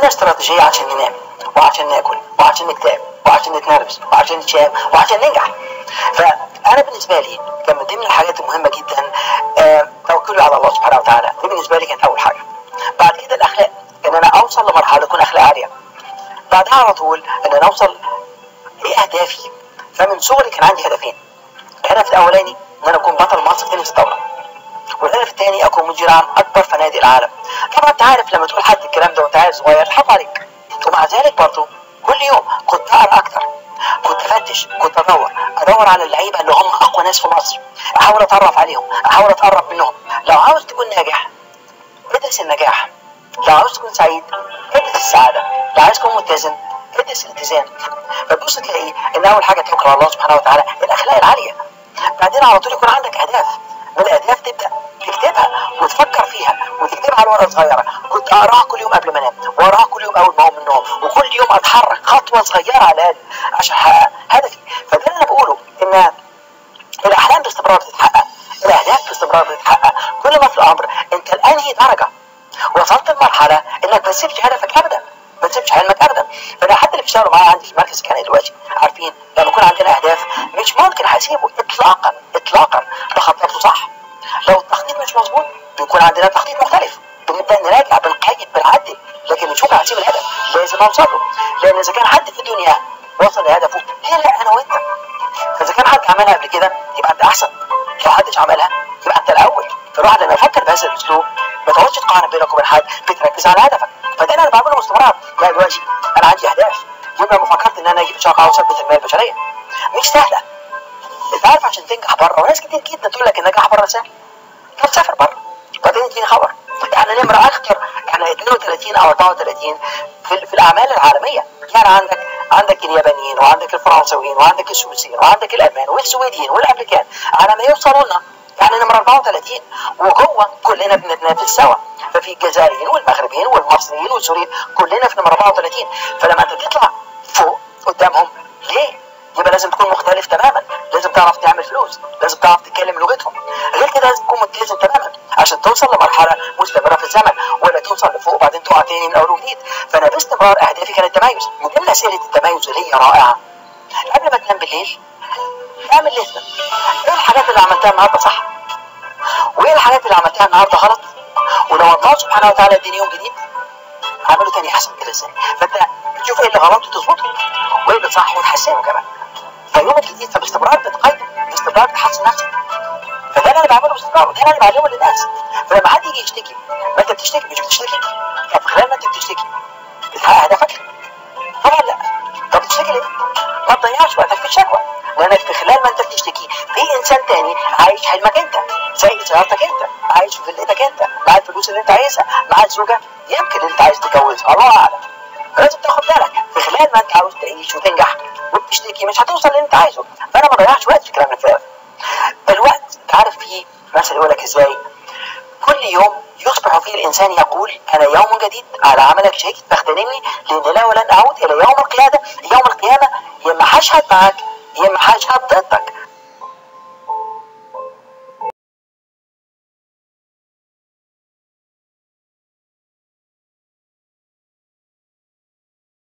عندنا استراتيجيه عشان ننام وعشان ناكل وعشان نكتئب وعشان نتنرفز وعشان نتشام وعشان ننجح فانا بالنسبه لي كان من ضمن الحاجات المهمه جدا آه، توكلي على الله سبحانه وتعالى دي بالنسبه لي كانت اول حاجه بعد كده الاخلاق ان انا اوصل لمرحله تكون اخلاق عاليه بعدها على طول ان انا اوصل ايه اهدافي فمن صغري كان عندي هدفين الهدف الاولاني ان انا اكون بطل مصر تنس الدوله والهدف الثاني اكون مدير عام اكبر فنادق العالم طبعا انت عارف لما تقول حد الكلام ده وانت عيل صغير يضحك عليك ومع ذلك برضه كل يوم كنت اقرا اكتر كنت افتش كنت ادور ادور على اللعيبه اللي هم اقوى ناس في مصر احاول اتعرف عليهم احاول اتقرب منهم لو عاوز تكون ناجح ادرس النجاح لو عاوز تكون سعيد ادرس السعاده لو عايز تكون متزن ادرس الاتزان فتبص تلاقي ان اول حاجه توكل على الله سبحانه وتعالى الاخلاق العاليه بعدين على طول يكون عندك اهداف من الاهداف تبدا تكتبها وتفكر فيها وتكتبها على ورقه صغيره كنت اقراها كل يوم قبل ما انام واقراها كل يوم اول ما اقوم من النوم وكل يوم اتحرك خطوه صغيره على الاقل عشان احقق هدفي فده اللي انا بقوله ان الاحلام باستمرار بتتحقق الاهداف باستمرار بتتحقق كل ما في الامر انت لانهي درجه وصلت لمرحله انك ما تسيبش هدفك ابدا ما تسيبش حلمك ابدا فانا حتى اللي بيشتغلوا معايا عندي في المركز كان دلوقتي عارفين لما يكون عندنا اهداف مش ممكن هسيبه اطلاقا اطلاقا ده خططته صح لو التخطيط مش مظبوط بيكون عندنا تخطيط مختلف بنبدا نراجع بنقيم بنعدل لكن نشوف هسيب الهدف لازم اوصل له لان اذا كان حد في الدنيا وصل لهدفه ليه لا انا وانت فاذا كان حد عملها قبل كده يبقى انت احسن لو حدش عملها يبقى انت الاول فالواحد لما يفكر بهذا الاسلوب ما تقعدش تقارن بينك وبين حد بتركز على هدفك فده اللي انا بعمله باستمرار لا دلوقتي انا عندي اهداف يوم لما فكرت ان انا اجيب شركه اوسط بالتنميه البشريه مش سهله انت عارف عشان تنجح بره وناس كتير جدا تقول لك النجاح بره سهل طب سافر بره وبعدين تجيني خبر يعني نمرة اخطر يعني 32 او 34 في, في الاعمال العالميه يعني عندك عندك اليابانيين وعندك الفرنساويين وعندك السويسيين وعندك الالمان والسويديين والامريكان على ما يوصلوا لنا يعني نمرة 34 وجوه كلنا بنتنافس سوا ففي الجزائريين والمغربيين والمصريين والسوريين كلنا في نمرة 34 فلما انت تطلع فوق قدامهم ليه؟ يبقى لازم تكون مختلف تماما لازم تعرف تعمل فلوس لازم تعرف تتكلم لغتهم غير كده لازم تكون متزن تماما عشان توصل لمرحله مستمره في الزمن ولا توصل لفوق وبعدين تقع تاني من اول وجديد فانا باستمرار اهدافي كانت التميز من ضمن اسئله التميز اللي هي رائعه قبل ما تنام بالليل اعمل لسته ايه الحاجات اللي عملتها النهارده صح وايه الحاجات اللي عملتها النهارده غلط ولو الله سبحانه وتعالى اديني يوم جديد اعمله تاني احسن كده ازاي فانت بتشوف ايه اللي غلط وتظبطه وايه اللي صح وتحسنه كمان فيوم الجديد فباستمرار بتقيم باستمرار بتحسن نفسك فده اللي انا بعمله باستمرار وده اللي انا بعلمه للناس فلما حد يجي يشتكي ما انت بتشتكي مش بتشتكي طب في خلال ما انت بتشتكي بتحقق هدفك طبعا لا طب بتشتكي ليه؟ ما تضيعش وقتك في الشكوى لانك في خلال ما انت بتشتكي في انسان تاني عايش حلمك انت سايق سيارتك انت عايش في فيلتك انت مع الفلوس اللي انت عايزها مع الزوجه يمكن اللي انت عايز تتجوزها الله اعلم لازم تاخد بالك في خلال ما انت عاوز تعيش وتنجح وبتشتكي مش هتوصل اللي انت عايزه فانا ما ضيعش وقت في كلام الفارغ الوقت انت عارف فيه مثل يقول لك ازاي كل يوم يصبح فيه الانسان يقول انا يوم جديد على عملك شهيد فاغتنمني لان لا ولن اعود الى يوم القياده يوم القيامه يا اما هشهد معاك يا اما هشهد ضدك